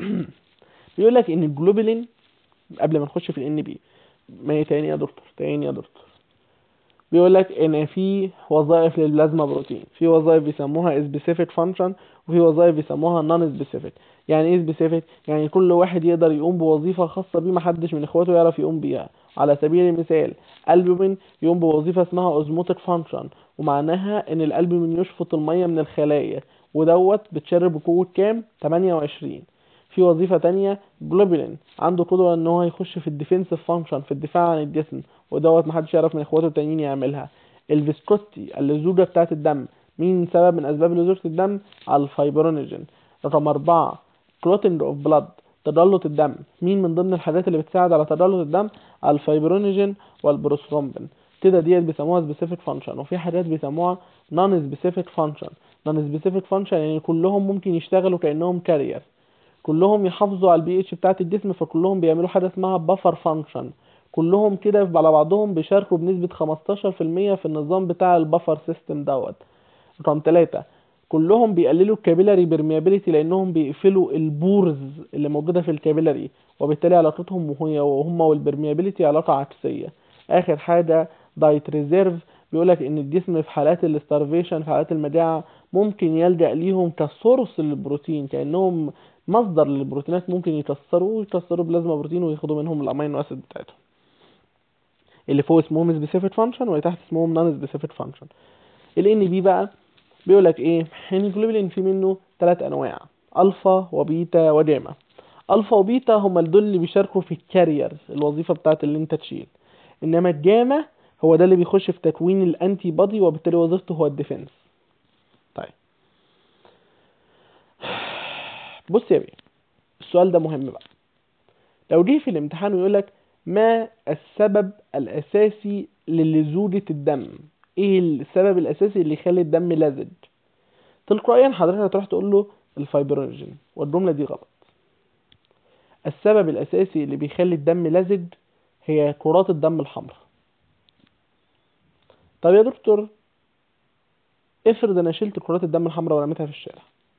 بيقول لك ان الجلوبولين قبل ما نخش في الان بي ما هي تاني يا دكتور تاني يا دكتور بيقول لك ان في وظائف للبلازما بروتين في وظائف بيسموها سبيسيفيك فانكشن وفي وظائف بيسموها نون سبيسيفيك يعني ايه سبيسيفيك يعني كل واحد يقدر يقوم بوظيفه خاصه بيه محدش من اخواته يعرف يقوم بيها على سبيل المثال البومين يقوم بوظيفه اسمها اوزموتيك فانكشن ومعناها ان الالبومين يشفط الميه من الخلايا ودوت بتشرب بقوه كام 28 في وظيفة تانية جلوبولين عنده قدرة ان هو يخش في الديفنسيف فانكشن في الدفاع عن الجسم ودوت محدش يعرف من اخواته التانيين يعملها الفيسكوستي اللزوجة بتاعة الدم مين سبب من اسباب لزوجة الدم على الفايبرونيجين رقم أربعة كلوتنج اوف بلاد تجلط الدم مين من ضمن الحاجات اللي بتساعد على تجلط الدم على الفايبرونيجين والبروسترومبين كده ديت بيسموها سبيسيفيك فانكشن وفي حاجات بيسموها نون سبيسيفيك فانكشن نون سبيسيفيك فانكشن يعني كلهم ممكن يشتغلوا كانهم كارير كلهم يحافظوا على البي اتش بتاعت الجسم فكلهم بيعملوا حاجه اسمها بفر فانكشن كلهم كده على بعضهم بيشاركوا بنسبة 15% في النظام بتاع البفر سيستم دوت رقم ثلاثة كلهم بيقللوا الكابيلاري برميابيليتي لانهم بيقفلوا البورز اللي موجودة في الكابيلاري وبالتالي علاقتهم وهي وهم والبرميابيليتي علاقة عكسية اخر حاجة دايت ريزيرف بيقولك ان الجسم في حالات الاستارفيشن في حالات المجاعة ممكن يلجأ ليهم كسورس للبروتين كأنهم مصدر للبروتينات ممكن يكسروا ويكسروا بلازما بروتين وياخدوا منهم الامينو اسيد بتاعتهم اللي فوق اسمهم سبيسيفيك فانكشن واللي تحت اسمهم نون سبيسيفيك فانكشن الان بي بقى بيقول لك ايه ان الجلوبولين في منه ثلاث انواع الفا وبيتا وجاما الفا وبيتا هم دول اللي بيشاركوا في الكارير الوظيفه بتاعت اللي انت تشيل انما الجاما هو ده اللي بيخش في تكوين الانتي بودي وبالتالي وظيفته هو الديفنس طيب بص يا بيه السؤال ده مهم بقى لو جه في الامتحان ويقول لك ما السبب الاساسي للزوجة الدم ايه السبب الاساسي اللي يخلي الدم لزج تلقائيا حضرتك هتروح تقول له الفايبروجين والجملة دي غلط السبب الاساسي اللي بيخلي الدم لزج هي كرات الدم الحمراء طب يا دكتور افرض انا شلت كرات الدم الحمراء ورميتها في الشارع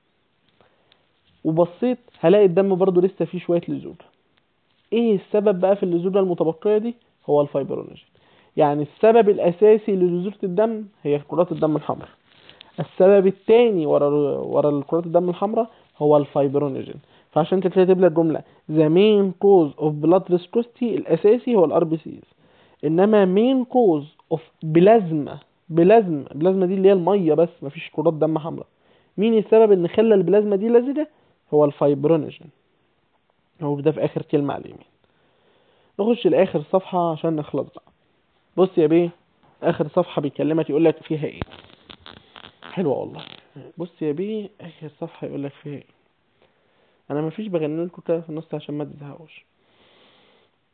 وبصيت هلاقي الدم برضو لسه فيه شوية لزوجة ايه السبب بقى في اللزوجة المتبقية دي هو الفايبرونيجين يعني السبب الاساسي للزوجة الدم هي كرات الدم الحمراء السبب الثاني ورا ورا كرات الدم الحمراء هو الفايبرونيجين فعشان كده كاتب لك جمله the main cause of blood viscosity الاساسي هو الار بي سيز انما main cause of بلازما بلازما البلازما دي اللي هي الميه بس مفيش كرات دم حمراء مين السبب ان خلى البلازما دي لزجه هو الفايبرونيجين هو ده في اخر كلمه على اليمين نخش لاخر صفحه عشان نخلص بقى بص يا بيه اخر صفحه بيكلمك يقول لك فيها ايه حلوه والله بص يا بيه اخر صفحه يقول لك فيها ايه انا مفيش بغني لكم كده في النص عشان ما تزهقوش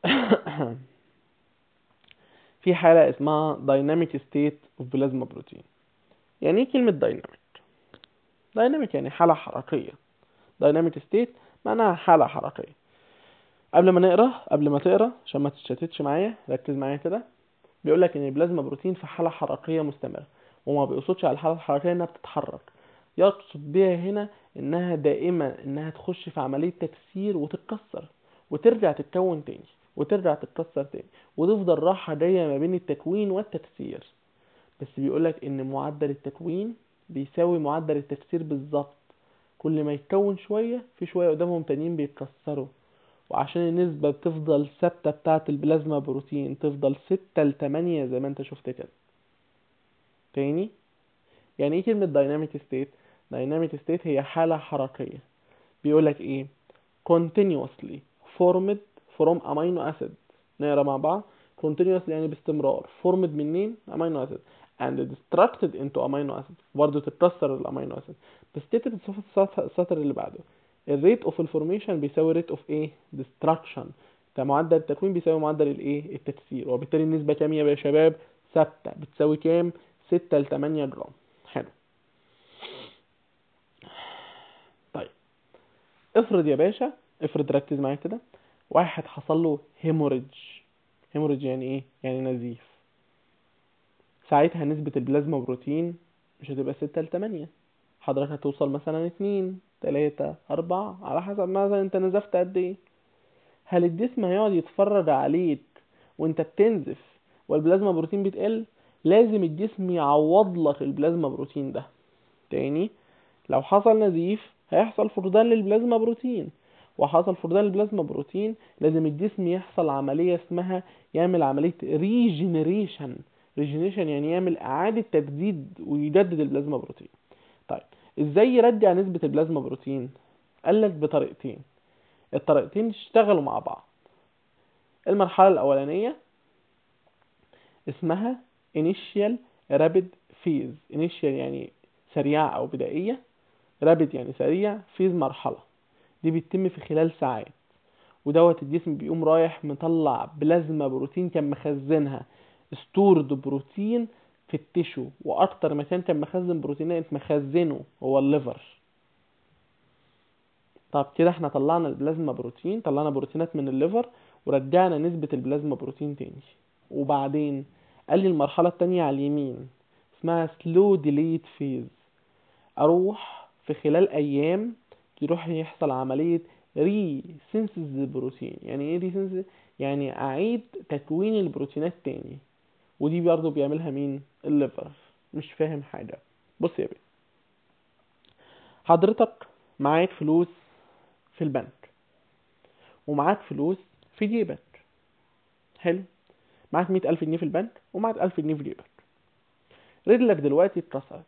في حالة اسمها dynamic state of plasma protein يعني ايه كلمة dynamic dynamic يعني حالة حركية dynamic state معناها حالة حركية قبل ما نقرا قبل ما تقرا عشان ما تتشتتش معايا ركز معايا كده بيقول لك ان البلازما بروتين في حالة حركية مستمرة وما بيقصدش على الحالة الحركية انها بتتحرك يقصد بيها هنا انها دائما انها تخش في عملية تكسير وتتكسر وترجع تتكون تاني وترجع تتكسر تاني وتفضل راحة جاية ما بين التكوين والتكسير بس بيقولك ان معدل التكوين بيساوي معدل التكسير بالظبط كل ما يتكون شوية في شوية قدامهم تانيين بيتكسروا وعشان النسبة بتفضل ثابتة بتاعة البلازما بروتين تفضل ستة لتمانية زي ما انت شفت كده تاني يعني ايه كلمة dynamic state dynamic state هي حالة حركية بيقولك ايه continuously formed from amino acid نقرا مع بعض continuously يعني باستمرار formed منين amino acid and destructed into amino acid برضه تتكسر الامينو اسيد بس تكتب السطر اللي بعده الريت اوف الفورميشن بيساوي ريت اوف ايه destruction ده معدل التكوين بيساوي معدل الايه التكسير وبالتالي النسبة كام يا شباب ثابتة بتساوي كام 6 ل 8 جرام حلو طيب افرض يا باشا افرض ركز معايا كده واحد حصل له هيموريدج هيموريدج يعني ايه يعني نزيف ساعتها نسبة البلازما بروتين مش هتبقى ستة لتمانية حضرتك هتوصل مثلا اتنين تلاتة أربعة على حسب مثلا انت نزفت قد ايه هل الجسم هيقعد يتفرج عليك وانت بتنزف والبلازما بروتين بتقل لازم الجسم يعوض لك البلازما بروتين ده تاني لو حصل نزيف هيحصل فقدان للبلازما بروتين وحصل فقدان البلازما بروتين لازم الجسم يحصل عملية اسمها يعمل عملية ريجنريشن ريجنريشن يعني يعمل إعادة تجديد ويجدد البلازما بروتين طيب ازاي يرجع نسبة البلازما بروتين قالك بطريقتين الطريقتين اشتغلوا مع بعض المرحلة الأولانية اسمها initial rapid phase initial يعني سريعة أو بدائية rapid يعني سريع phase مرحلة دي بتتم في خلال ساعات ودوت الجسم بيقوم رايح مطلع بلازما بروتين كان مخزنها ستورد بروتين في التشو واكتر مكان كان مخزن بروتينات مخزنه هو الليفر طب كده احنا طلعنا البلازما بروتين طلعنا بروتينات من الليفر ورجعنا نسبة البلازما بروتين تاني وبعدين قال لي المرحلة التانية على اليمين اسمها سلو ديليت فيز اروح في خلال ايام يروح يحصل عملية ري سينسز بروتين يعني ايه ري سينسز يعني اعيد تكوين البروتينات تاني ودي برضه بيعملها مين الليفر مش فاهم حاجة بص يا بيه حضرتك معاك فلوس في البنك ومعاك فلوس في جيبك حلو معاك مية ألف جنيه في البنك ومعاك ألف جنيه في جيبك رجلك دلوقتي اتكسرت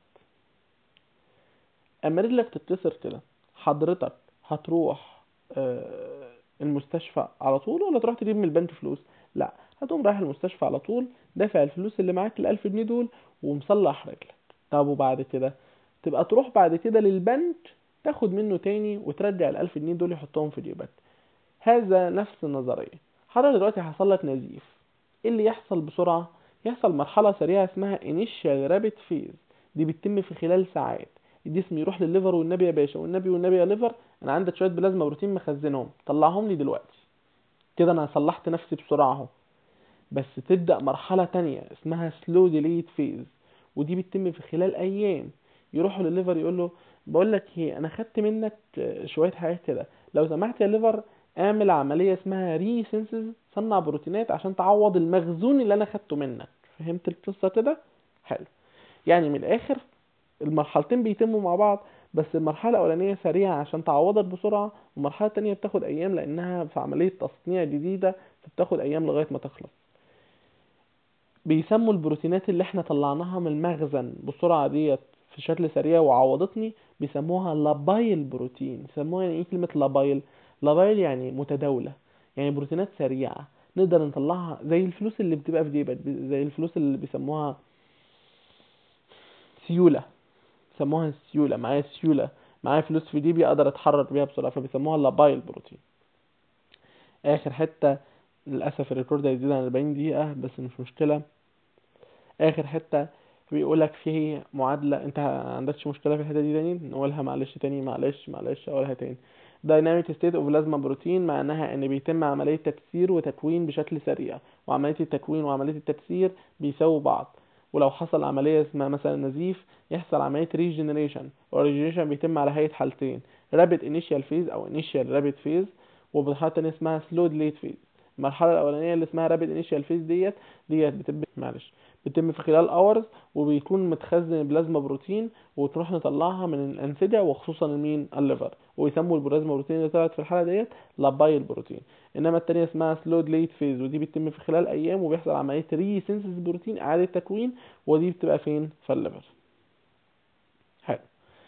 اما رجلك تتكسر كده حضرتك هتروح آه، المستشفى على طول ولا تروح تجيب من البنك فلوس لا هتقوم رايح المستشفى على طول دافع الفلوس اللي معاك الألف جنيه دول ومصلح رجلك طب وبعد كده تبقى تروح بعد كده للبنك تاخد منه تاني وترجع الألف جنيه دول يحطهم في جيبك هذا نفس النظرية حضرتك دلوقتي حصل لك نزيف ايه اللي يحصل بسرعة يحصل مرحلة سريعة اسمها initial rapid phase دي بتتم في خلال ساعات الجسم يروح للليفر والنبي يا باشا والنبي والنبي يا ليفر انا عندك شويه بلازما بروتين مخزنهم طلعهم لي دلوقتي كده انا صلحت نفسي بسرعه اهو بس تبدا مرحله تانية اسمها سلو ديليت فيز ودي بتتم في خلال ايام يروحوا للليفر يقول له بقول لك ايه انا خدت منك شويه حاجات كده لو سمحت يا ليفر اعمل عمليه اسمها ري سينسز صنع بروتينات عشان تعوض المخزون اللي انا خدته منك فهمت القصه كده حلو يعني من الاخر المرحلتين بيتموا مع بعض بس المرحلة الأولانية سريعة عشان تعوضك بسرعة والمرحلة التانية بتاخد أيام لأنها في عملية تصنيع جديدة فبتاخد أيام لغاية ما تخلص بيسموا البروتينات اللي احنا طلعناها من المخزن بسرعة ديت في شكل سريع وعوضتني بيسموها لابايل بروتين يسموها يعني ايه كلمة لابايل لابايل يعني متداولة يعني بروتينات سريعة نقدر نطلعها زي الفلوس اللي بتبقى في جيبك زي الفلوس اللي بيسموها سيولة بيسموها السيولة معايا سيولة معايا فلوس في جيبي اقدر اتحرك بيها بسرعة فبيسموها لابايل بروتين اخر حتة للاسف الريكورد هيزيد عن 40 دقيقه بس مش مشكله اخر حته بيقولك في معادله انت عندكش مشكله في الحته دي تاني نقولها معلش تاني معلش معلش اقولها تاني dynamic state of plasma protein معناها ان بيتم عمليه تكسير وتكوين بشكل سريع وعمليه التكوين وعمليه التكسير بيساووا بعض ولو حصل عمليه اسمها مثلا نزيف يحصل عمليه ريجنريشن والريجنريشن بيتم على هيئه حالتين رابid initial phase او initial rapid phase ومرحله تانية اسمها slowed late phase المرحله الاولانيه اللي اسمها رابid initial phase ديت ديت بتبقى معلش بتتم في خلال اورز وبيكون متخزن بلازما بروتين وتروح نطلعها من الانسجه وخصوصا المين الليفر ويسموا البلازما بروتين اللي طلعت في الحاله ديت لابايل بروتين انما التانية اسمها سلود ليت فيز ودي بتتم في خلال ايام وبيحصل عمليه ري سينسيس بروتين اعاده تكوين ودي بتبقى فين في الليفر حلو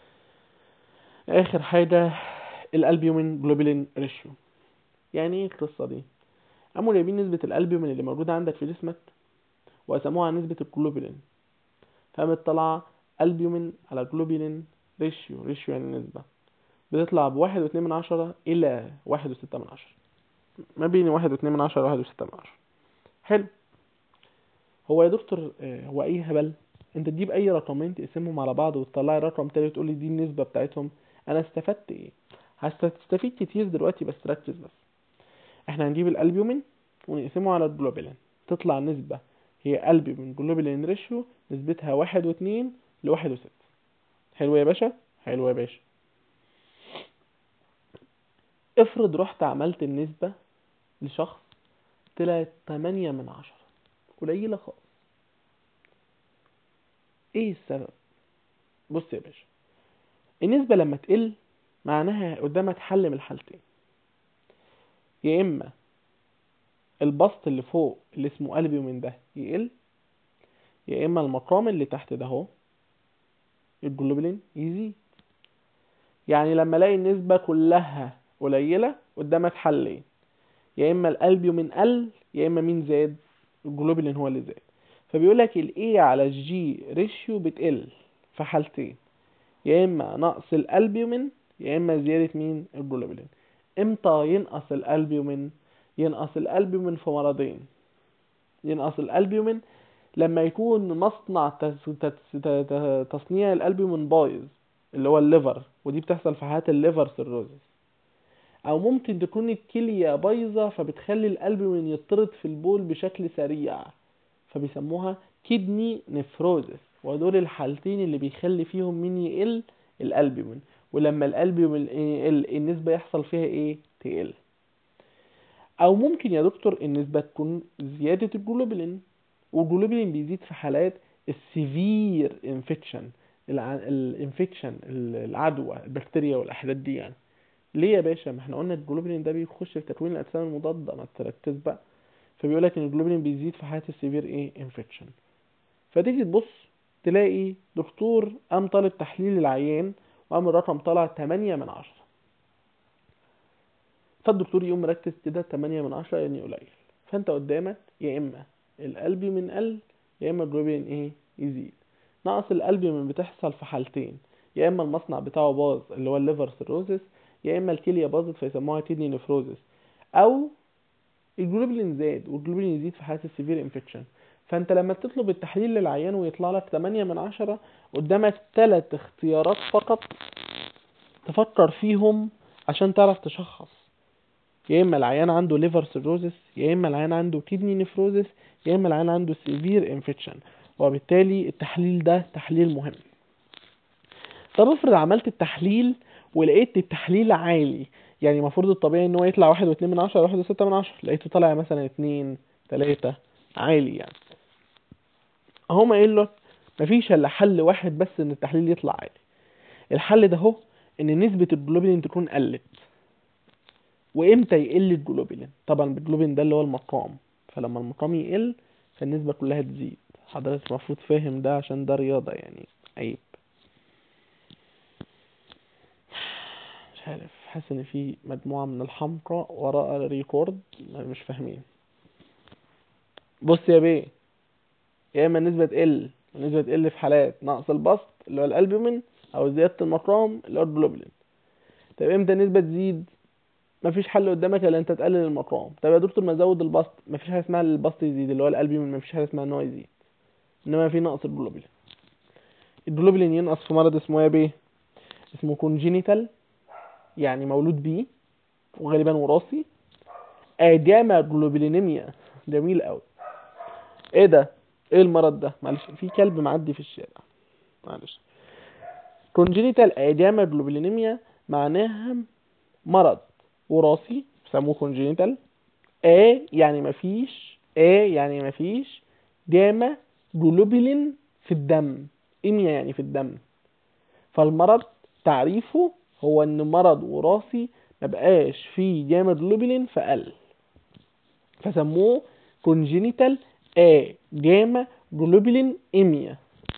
اخر حاجه الالبيومين جلوبولين ريشيو يعني ايه القصه دي قاموا جايبين نسبه الالبيومين اللي موجوده عندك في جسمك وقسموها على نسبة الجلوبولين فقامت طالعة ألبيومين على جلوبولين ريشيو ريشيو يعني نسبة بتطلع بواحد واتنين من عشرة إلى واحد وستة من عشرة ما بين واحد واتنين من عشرة وواحد وستة من عشرة حلو هو يا دكتور آه، هو أي هبل أنت تجيب أي رقمين تقسمهم على بعض وتطلعي رقم تاني وتقولي دي النسبة بتاعتهم أنا استفدت إيه؟ هتستفيد كتير دلوقتي بس ركز بس احنا هنجيب الألبيومين ونقسمه على الجلوبولين تطلع نسبة هي قلبي من جلوبولين ريشيو نسبتها واحد واتنين لواحد وستة حلو يا باشا حلو يا باشا افرض رحت عملت النسبة لشخص طلعت تمانية من عشرة قليلة خالص ايه السبب بص يا باشا النسبة لما تقل معناها قدامك حل من الحالتين يا اما البسط اللي فوق اللي اسمه قلبي من ده يقل يا اما المقام اللي تحت ده اهو الجلوبولين يزيد يعني لما الاقي النسبة كلها قليلة قدامك حلين يا اما الالبيومين قل يا اما مين زاد الجلوبولين هو اللي زاد فبيقول لك الاي على الجي ريشيو بتقل في حالتين يا اما نقص الالبيومين يا اما زيادة مين الجلوبولين امتى ينقص الالبيومين ينقص الالبيومين في مرضين ينقص الالبيومين لما يكون مصنع تس- تس- ت- ت- تصنيع الالبيومين بايظ اللي هو الليفر ودي بتحصل في حالات الليفر سيروزس او ممكن تكون الكلية بايظة فبتخلي الالبيومين يطرد في البول بشكل سريع فبيسموها كدني نفروزس ودول الحالتين اللي بيخلي فيهم مين يقل الالبيومين ولما الالبيومين يقل النسبة يحصل فيها ايه تقل او ممكن يا دكتور النسبة تكون زيادة الجلوبولين والجلوبولين بيزيد في حالات السيفير انفكشن الانفكشن العدوى البكتيريا والاحداث دي يعني ليه يا باشا ما احنا قلنا الجلوبولين ده بيخش في تكوين الاجسام المضاده ما تركز بقى فبيقول لك ان الجلوبولين بيزيد في حالات السيفير ايه انفكشن فتيجي تبص تلاقي دكتور قام طالب تحليل العيان وقام الرقم طلع 8 من 10 فالدكتور يقوم مركز كده 8 من 10 يعني قليل فانت قدامك يا اما القلبي من قل يا اما الجلوبين ايه يزيد نقص القلبي من بتحصل في حالتين يا اما المصنع بتاعه باظ اللي هو الليفر سيروزس يا اما الكليه باظت فيسموها كيدني نفروزس او الجلوبين زاد والجلوبين يزيد في حالة السيفير انفكشن فانت لما تطلب التحليل للعيان ويطلع لك 8 من 10 قدامك ثلاث اختيارات فقط تفكر فيهم عشان تعرف تشخص يا اما العيان عنده ليفر سيروزس يا اما العيان عنده كيدني نفروزس يا اما العيان عنده سيفير انفكشن وبالتالي التحليل ده تحليل مهم طب افرض عملت التحليل ولقيت التحليل عالي يعني المفروض الطبيعي ان هو يطلع واحد واتنين من عشرة واحد وستة من عشرة لقيته طالع مثلا اتنين تلاتة عالي يعني اهو قايل له مفيش الا حل واحد بس ان التحليل يطلع عالي الحل ده هو ان نسبة الجلوبولين تكون قلت وامتى يقل الجلوبولين طبعا الجلوبولين ده اللي هو المقام فلما المقام يقل فالنسبة كلها تزيد حضرتك المفروض فاهم ده عشان ده رياضة يعني عيب مش عارف حاسس ان في مجموعة من الحمقى وراء الريكورد مش فاهمين بص يا بيه يا اما النسبة تقل النسبة تقل في حالات نقص البسط اللي هو الالبومين او زيادة المقام اللي هو الجلوبولين طب امتى النسبة تزيد مفيش حل قدامك الا انت تقلل المقام طب يا دكتور ما ازود البسط مفيش حاجه اسمها البسط يزيد اللي هو الالبيومين مفيش حاجه اسمها ان هو يزيد انما في نقص الجلوبولين الجلوبولين ينقص في مرض اسمه ايه بيه اسمه كونجينيتال يعني مولود بيه وغالبا وراثي اداما جلوبولينيميا جميل قوي ايه ده ايه المرض ده معلش في كلب معدي في الشارع معلش كونجينيتال اداما جلوبولينيميا معناها مرض وراثي بيسموه كونجينيتال A يعني مفيش A يعني مفيش جاما جلوبولين في الدم إيميا يعني في الدم فالمرض تعريفه هو ان مرض وراثي مبقاش فيه جاما جلوبولين فقل فسموه كونجينيتال A جاما جلوبولين إيميا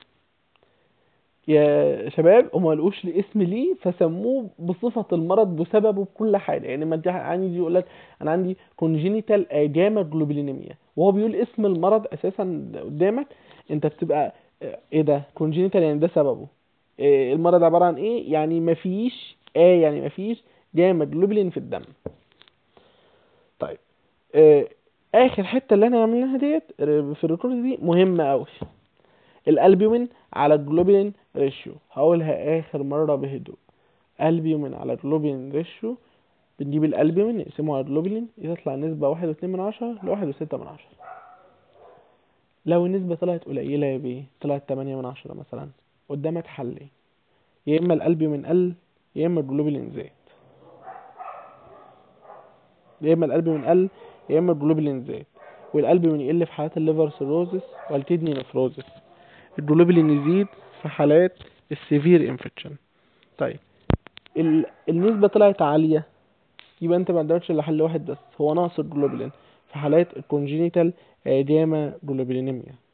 يا شباب هم ملقوش لي اسم ليه فسموه بصفة المرض بسببه بكل حاجة يعني ما انت عندي يقول لك انا عندي كونجينيتال جاما جلوبولينيميا وهو بيقول اسم المرض اساسا قدامك انت بتبقى اه، ايه ده كونجينيتال يعني ده سببه اه، المرض عبارة عن ايه يعني مفيش اه يعني مفيش جاما جلوبولين في الدم طيب اه، اخر حتة اللي انا عاملها ديت اه، في الريكورد دي مهمة قوي الالبيومين على الجلوبولين ريشيو هقولها اخر مره بهدوء البيومين على جلوبولين ريشيو بنجيب الالبيومين نقسمه على الجلوبولين يطلع نسبه واحد واتنين من عشرة لواحد وستة من عشرة لو النسبه طلعت قليله يا بيه طلعت تمانية من عشرة مثلا قدامك حلين يا اما الالبيومين قل يا اما الجلوبولين زاد يا اما الالبيومين قل يا اما الجلوبولين زاد والالبيومين يقل في حالات الليفر سيروزس والكدني نفروزس الجلوبولين يزيد في حالات السيفير انفكشن طيب ال... النسبة طلعت عالية يبقى انت ما قدامكش الا حل واحد بس هو نقص الجلوبولين في حالات الكونجينيتال جاما جلوبولينيميا